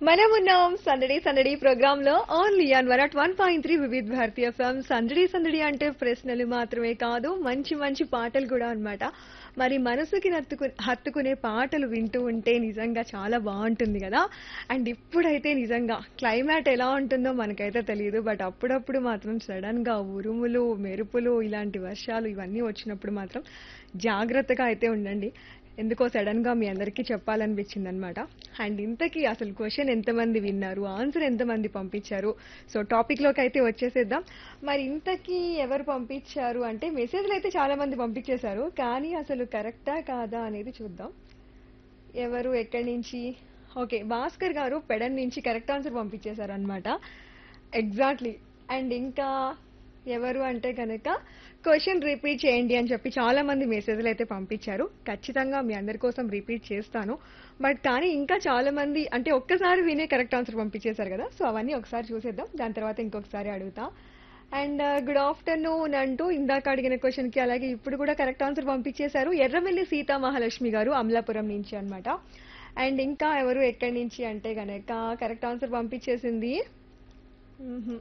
మనమున్నాం సందడి సందడి ప్రోగ్రామ్ లో only on one at one point three Vividh Bharatiya FM సందడి సందడి అంటే ప్రశ్నలు మాత్రమే కాదు మంచి మంచి పాటలు కూడా అన్నమాట మరి మనసుకి నత్తుకు హత్తుకునే పాటలు వింటూ ఉంటే నిజంగా చాలా బాగుంటుంది కదా అండ్ ఇప్పుడైతే నిజంగా క్లైమేట్ ఎలా ఉంటుందో మనకైతే తెలియదు బట్ అప్పుడప్పుడు మాత్రం సడన్ గా ఉరుములు మెరుపులు ఇలాంటి వర్షాలు ఇవన్నీ వచ్చినప్పుడు మాత్రం జాగ్రత్తగా అయితే ఉండండి ఎందుకో సడన్ గా మీ అందరికీ చెప్పాలనిపించింది అనమాట అండ్ ఇంతకీ అసలు క్వశ్చన్ ఎంతమంది విన్నారు ఆన్సర్ ఎంతమంది పంపించారు సో టాపిక్ లోకి అయితే వచ్చేసేద్దాం మరి ఇంతకీ ఎవరు పంపించారు అంటే మెసేజ్లు అయితే చాలా మంది పంపించేశారు కానీ అసలు కరెక్టా కాదా అనేది చూద్దాం ఎవరు ఎక్కడి నుంచి ఓకే భాస్కర్ గారు పెడన్ నుంచి కరెక్ట్ ఆన్సర్ పంపించేశారు అనమాట ఎగ్జాక్ట్లీ అండ్ ఇంకా ఎవరు అంటే కనుక క్వశ్చన్ రిపీట్ చేయండి అని చెప్పి చాలా మంది మెసేజ్లు అయితే పంపించారు ఖచ్చితంగా మీ అందరి కోసం రిపీట్ చేస్తాను బట్ కానీ ఇంకా చాలా మంది అంటే ఒక్కసారి వినే కరెక్ట్ ఆన్సర్ పంపించేశారు కదా సో అవన్నీ ఒకసారి చూసేద్దాం దాని తర్వాత ఇంకొకసారి అడుగుతా అండ్ గుడ్ ఆఫ్టర్నూన్ అంటూ ఇందాక అడిగిన క్వశ్చన్ కి అలాగే ఇప్పుడు కూడా కరెక్ట్ ఆన్సర్ పంపించేశారు ఎర్రవెల్లి సీతా మహాలక్ష్మి గారు అమలాపురం నుంచి అన్నమాట అండ్ ఇంకా ఎవరు ఎక్కడి నుంచి అంటే గనక కరెక్ట్ ఆన్సర్ పంపించేసింది మ్హూ.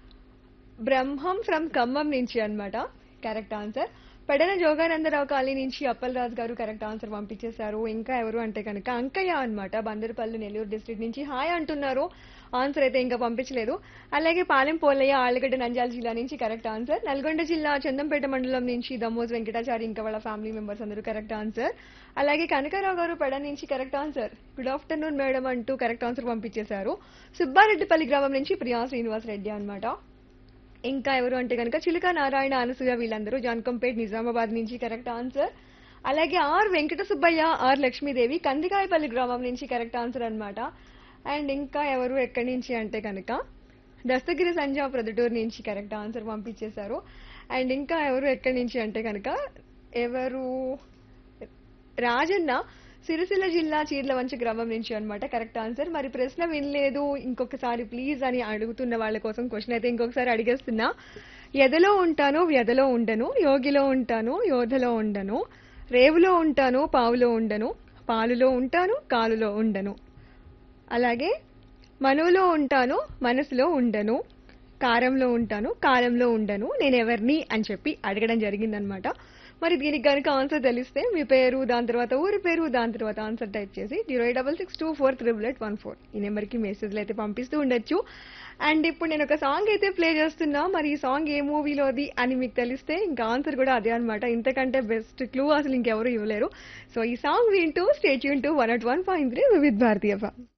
బ్రహ్మం ఫ్రమ్ ఖమ్మం నుంచి అన్నమాట correct answer Pedana Jogananda Rao colony నుంచి అప్పలరాజు గారు కరెక్ట్ ఆన్సర్ పంపించేశారు ఇంకా ఎవరు అంటే కనుక అంకయ్య అన్నమాట బందరపల్లి నెల్లూరు డిస్ట్రిక్ట్ నుంచి హాయ్ అంటున్నారు ఆన్సర్ అయితే ఇంకా పంపించలేదు అలాగే పాలెం పోలయ్య ఆళ్ళగడ్డ నంద్యాల జిల్లా నుంచి కరెక్ట్ ఆన్సర్ నల్గొండ జిల్లా చందంపేట మండలం నుంచి దమ్మోజ్ వెంకటాచారి ఇంకా వాళ్ళ ఫ్యామిలీ మెంబర్స్ అందరూ కరెక్ట్ ఆన్సర్ అలాగే కనకారావు గారు పెడ నుంచి correct answer good afternoon madam అంటూ కరెక్ట్ ఆన్సర్ పంపించేశారు సుబ్బారెడ్డిపల్లి గ్రామం నుంచి ప్రియా శ్రీనివాస్ రెడ్డి అన్నమాట ఇంకా ఎవరు అంటే కనుక చిలుక నారాయణ అనసూయ వీళ్ళందరూ జాన్కంపేట్ నిజామాబాద్ నుంచి కరెక్ట్ ఆన్సర్ అలాగే ఆర్ వెంకట సుబ్బయ్య ఆర్ లక్ష్మీదేవి కందికాయపల్లి గ్రామం నుంచి కరెక్ట్ ఆన్సర్ అన్నమాట అండ్ ఇంకా ఎవరు ఎక్కడి నుంచి అంటే కనుక దస్తగిరి సంజా ప్రొద్దుటూరు నుంచి కరెక్ట్ ఆన్సర్ పంపించేశారు అండ్ ఇంకా ఎవరు ఎక్కడి నుంచి అంటే కనుక ఎవరు రాజన్న సిరిసిల్ల జిల్లా చీర్లవంచ గ్రామం నుంచి అన్నమాట కరెక్ట్ ఆన్సర్ మరి ప్రశ్న వినలేదు ఇంకొకసారి ప్లీజ్ అని అడుగుతున్న వాళ్ళ కోసం క్వశ్చన్ అయితే ఇంకొకసారి అడిగేస్తున్నా ఎదలో ఉంటాను వ్యధలో ఉండను యోగిలో ఉంటాను యోధలో ఉండను రేవులో ఉంటాను పావులో ఉండను పాలులో ఉంటాను కాలులో ఉండను అలాగే మనువులో ఉంటాను మనసులో ఉండను కారంలో ఉంటాను కాలంలో ఉండను నేను ఎవరిని అని చెప్పి అడగడం జరిగిందనమాట మరి దీనికి కనుక ఆన్సర్ తెలిస్తే మీ పేరు దాని తర్వాత ఊరి పేరు దాని తర్వాత ఆన్సర్ టైప్ చేసి zero eight double six two four triple eight one four ఈ నెంబర్కి మెసేజ్లు అయితే పంపిస్తూ ఉండొచ్చు అండ్ ఇప్పుడు నేను ఒక సాంగ్ అయితే ప్లే చేస్తున్నా మరి ఈ సాంగ్ ఏ మూవీలోది అని మీకు తెలిస్తే ఇంకా ఆన్సర్ కూడా అదే అనమాట ఇంతకంటే బెస్ట్ క్లూ అసలు ఇంకెవరు ఇవ్వలేరు సో ఈ సాంగ్ వింటూ స్టేట్ యూన్ to one at one point three with Bharatiya